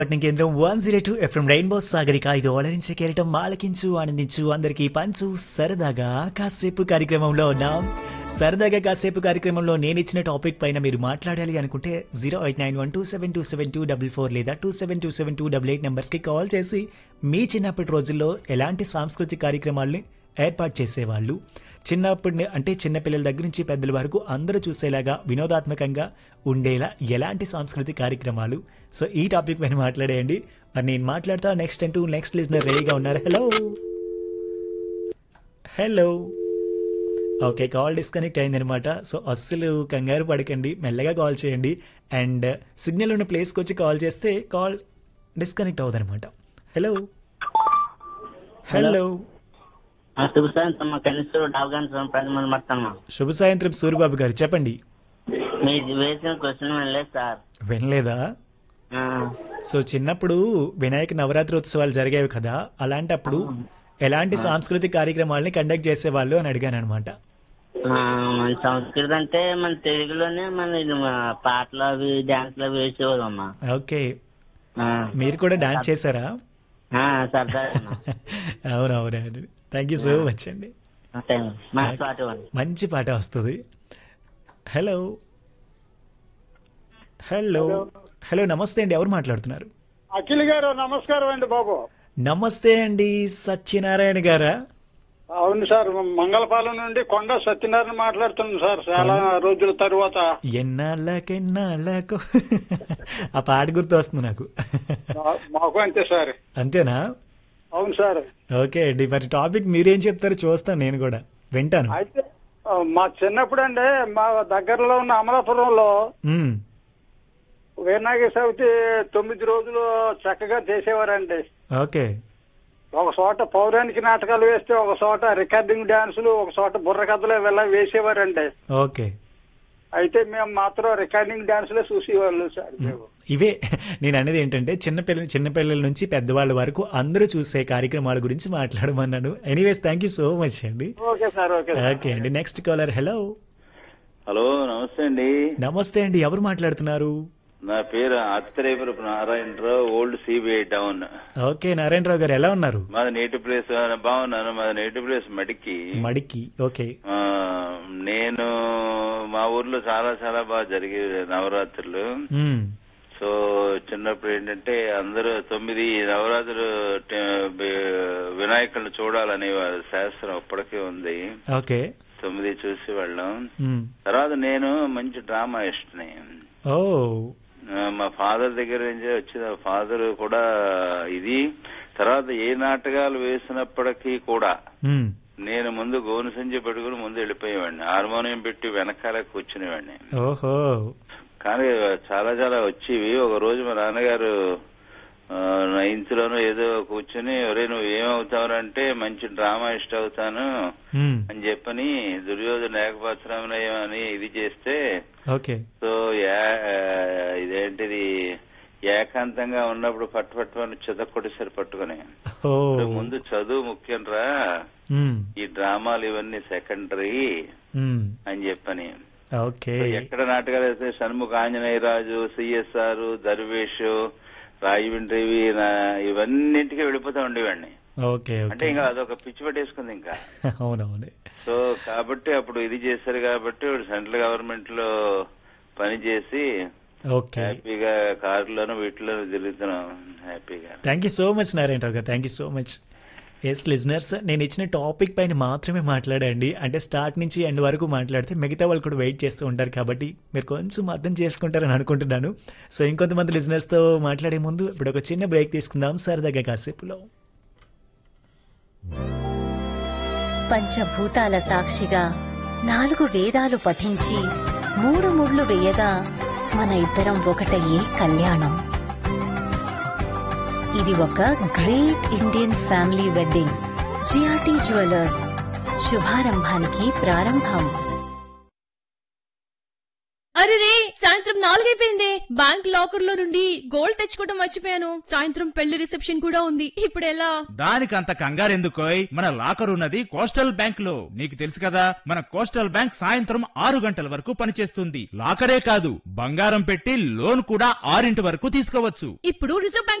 పట్నం కేంద్రం one zero two FM rainbow Sagarika ఇది ఓలరించే కేరటం ఆలకించు ఆనందించు అందరికీ పంచు సరదాగా కాసేపు కార్యక్రమంలో ఉన్నాం సరదాగా కాసేపు కార్యక్రమంలో నేను ఇచ్చిన టాపిక్ పైన మీరు మాట్లాడాలి అనుకుంటే zero eight nine one two seven two seven two double four లేదా two seven two seven two double eight నెంబర్స్కి కాల్ చేసి మీ చిన్నప్పటి రోజుల్లో ఎలాంటి సాంస్కృతిక కార్యక్రమాల్ని ఏర్పాటు చేసేవాళ్ళు చిన్నప్పటి ని- అంటే చిన్నపిల్లల దగ్గర నుంచి పెద్దల వరకు అందరూ చూసేలాగా వినోదాత్మకంగా ఉండేలా ఎలాంటి సాంస్కృతిక కార్యక్రమాలు సో ఈ టాపిక్ పైన మాట్లాడేయండి మరి నేను మాట్లాడతా నెక్స్ట్ అంటూ నెక్స్ట్ లిజనర్ రెడీగా ఉన్నారు hello hello okay call disconnect అయిందనమాట సో అస్సలు కంగారు పడకండి మెల్లగా కాల్ చేయండి అండ్ సిగ్నల్ ఉన్న ప్లేస్కి వచ్చి కాల్ చేస్తే కాల్ డిస్కనెక్ట్ అవ్వదనమాట హలో హలో ఆ, శుభ సాయంత్రం మా కనీసం డాల్గాన్ పది మంది మాట్లాడమ్మా శుభ సాయంత్రం సూర్యబాబు గారు చెప్పండి మీరు వేసిన క్వశ్చన్ వినలేదు సార్ వినలేదా ఆ, సో చిన్నప్పుడు వినాయక నవరాత్రి ఉత్సవాలు జరిగేవి కదా అలాంటప్పుడు ఎలాంటి సాంస్కృతిక కార్యక్రమాలని కండక్ట్ చేసేవాళ్ళు అని అడిగాను అనమాట ఆ, మన సంస్కృతి అంటే మన తెలుగులోనే మన ఇది మా పాటలు అవి డాన్స్లు అవి వేసేవాళ్ళమ్మా ఓకే ఆ, మీరు కూడా డాన్స్ చేశారా ఆ, సరదాగా అవునవునండి థ్యాంక్ యూ సో మచ్ అండి మా పాట ఇవ్వండి. మంచి పాట వస్తుంది హలో హలో హలో నమస్తే అండి ఎవరు మాట్లాడుతున్నారు అఖిల్ గారు నమస్కారం అండి బాబు నమస్తే అండి సత్యనారాయణ గారా అవును సార్ మంగళపాలెం నుండి కొండ సత్యనారాయణ మాట్లాడుతున్నాను సార్ చాలా రోజుల తరువాత ఎన్నాళ్ళకెన్నాళ్ళకు ఆ పాట గుర్తు వస్తుంది నాకు మా- మాకు అంతే సార్ అంతేనా అవును సార్ ఓకే అండి మరి టాపిక్ మీరేం చెప్తారో చూస్తాను నేను కూడా వింటాను అయితే ఆ, మా చిన్నప్పుడు అండి మా దగ్గరలో ఉన్న అమలాపురంలో మ్మ్. వినాయక చవితి తొమ్మిది రోజులు చక్కగా చేసేవారండి ఓకే ఒక చోట పౌరాణిక నాటకాలు వేస్తే ఒక చోట రికార్డింగ్ డాన్సులు ఒక చోట బుర్ర కథలు ఇలా వేసేవారండి ఓకే అయితే మేము మాత్రం రికార్డింగ్ డాన్సులే చూసేవాళ్ళు సార్ మేము ఇవే నేను అనేది ఏంటంటే చిన్నపిల్ల చిన్నపిల్లల నుంచి పెద్దవాళ్ళ వరకు అందరూ చూసే కార్యక్రమాల గురించి మాట్లాడమన్నాను anyways thank you so much అండి okay sir okay sir okay అండి నెక్స్ట్ కాలర్ హలో హలో నమస్తే అండి నమస్తే అండి ఎవరు మాట్లాడుతున్నారు నా పేరు Attirepurapu Narayanarao old CBI town okay Narayanarao గారు ఎలా ఉన్నారు మాది నేటివ్ ప్లేస్ బాగున్నాను మాది నేటివ్ ప్లేస్ మడికి మడికి ఓకే ఆ, నేను మా ఊర్లో చాలా చాలా బాగా జరిగేవి నవరాత్రులు మ్మ్. సో చిన్నప్పుడు ఏంటంటే అందరూ తొమ్మిది నవరాత్రులు ట- బి- వినాయకుడిని చూడాలనే శాస్త్రం అప్పటికే ఉంది ఓకే తొమ్మిది చూసి వెళ్ళాం మ్మ్. తర్వాత నేను మంచి డ్రామా ఇష్టని ఓ ఆ, మా ఫాదర్ దగ్గర నుంచి వచ్చిన ఫాదర్ కూడా ఇది తర్వాత ఏ నాటకాలు వేసినప్పటికీ కూడా మ్మ్. నేను ముందు గోను సంచి పెట్టుకుని ముందు వెళ్ళిపోయేవాడిని హార్మోనియం పెట్టి వెనకాల కూర్చునేవాడిని ఓహో కానీ చాలా చాలా వచ్చేవి ఒక రోజు మా నాన్నగారు నైన్త్ లోనూ ఏదో కూర్చుని ఒరే నువ్వు ఏమవుతావురంటే మంచి డ్రామా ఇష్ట అవుతాను మ్మ్. అని చెప్పని దుర్యోధన ఏకపాత్రమనయం అని ఇది చేస్తే ఓకే సో యా- ఇదేంటిది ఏకాంతంగా ఉన్నప్పుడు పట్టు పట్టుకొని చెదకొట్టేసారి పట్టుకుని ఓ ముందు చదువు ముఖ్యం రా మ్మ్. ఈ డ్రామాలు ఇవన్నీ సెకండరీ మ్మ్. అని చెప్పని ఓకే సో ఎక్కడ నాటకాలు వేస్తే షణ్ముఖ ఆంజనేయరాజు సిఎస్ఆర్ దర్వేష్ రాజమండ్రివి ఇవన్నింటికి వెళ్ళిపోతా ఉండేవాడిని ఓకే అంటే ఓకే ఇంకా అదొక పిచ్చి పట్టేసుకుంది ఇంకా అవునవును సో కాబట్టి అప్పుడు ఇది చేశారు కాబట్టి ఇప్పుడు సెంట్రల్ గవర్నమెంట్ లో పని చేసి ఓకే హ్యాపీగా కారులోను వీటిలోను తిరుగుతున్నాం హ్యాపీగా thank you so much Narayanarao గారు thank you so much yes listeners నేను ఇచ్చిన టాపిక్ పైన మాత్రమే మాట్లాడండి అంటే స్టార్ట్ నుంచి ఎండ్ వరకు మాట్లాడితే మిగతా వాళ్ళు కూడా వెయిట్ చేస్తూ ఉంటారు కాబట్టి మీరు కొంచెం అర్థం చేసుకుంటారని అనుకుంటున్నాను సో ఇంకొంతమంది లిజనర్స్తో మాట్లాడే ముందు ఇప్పుడు ఒక చిన్న బ్రేక్ తీసుకుందాం సరదాగా కాసేపులో పంచభూతాల సాక్షిగా నాలుగు వేదాలు పఠించి మూడు ముళ్ళు వేయగా మన ఇద్దరం ఒకటయ్యే కళ్యాణం ఇది ఒక great Indian family wedding GRT jewellers శుభారంభానికి ప్రారంభం అరే రే సాయంత్రం నాలుగు నాలుగైపోయింది బ్యాంక్ లాకర్ లో నుండి గోల్డ్ తెచ్చుకోవడం మర్చిపోయాను సాయంత్రం పెళ్లి రిసెప్షన్ కూడా ఉంది ఇప్పుడు ఎలా దానికంత కంగారెందుకోయ్ మన లాకర్ ఉన్నది కోస్టల్ బ్యాంక్ లో నీకు తెలుసు కదా మన కోస్టల్ బ్యాంక్ సాయంత్రం ఆరు గంటల వరకు పనిచేస్తుంది లాకరే కాదు బంగారం పెట్టి లోన్ కూడా ఆరింటి వరకు తీసుకోవచ్చు ఇప్పుడు రిజర్వ్ బ్యాంక్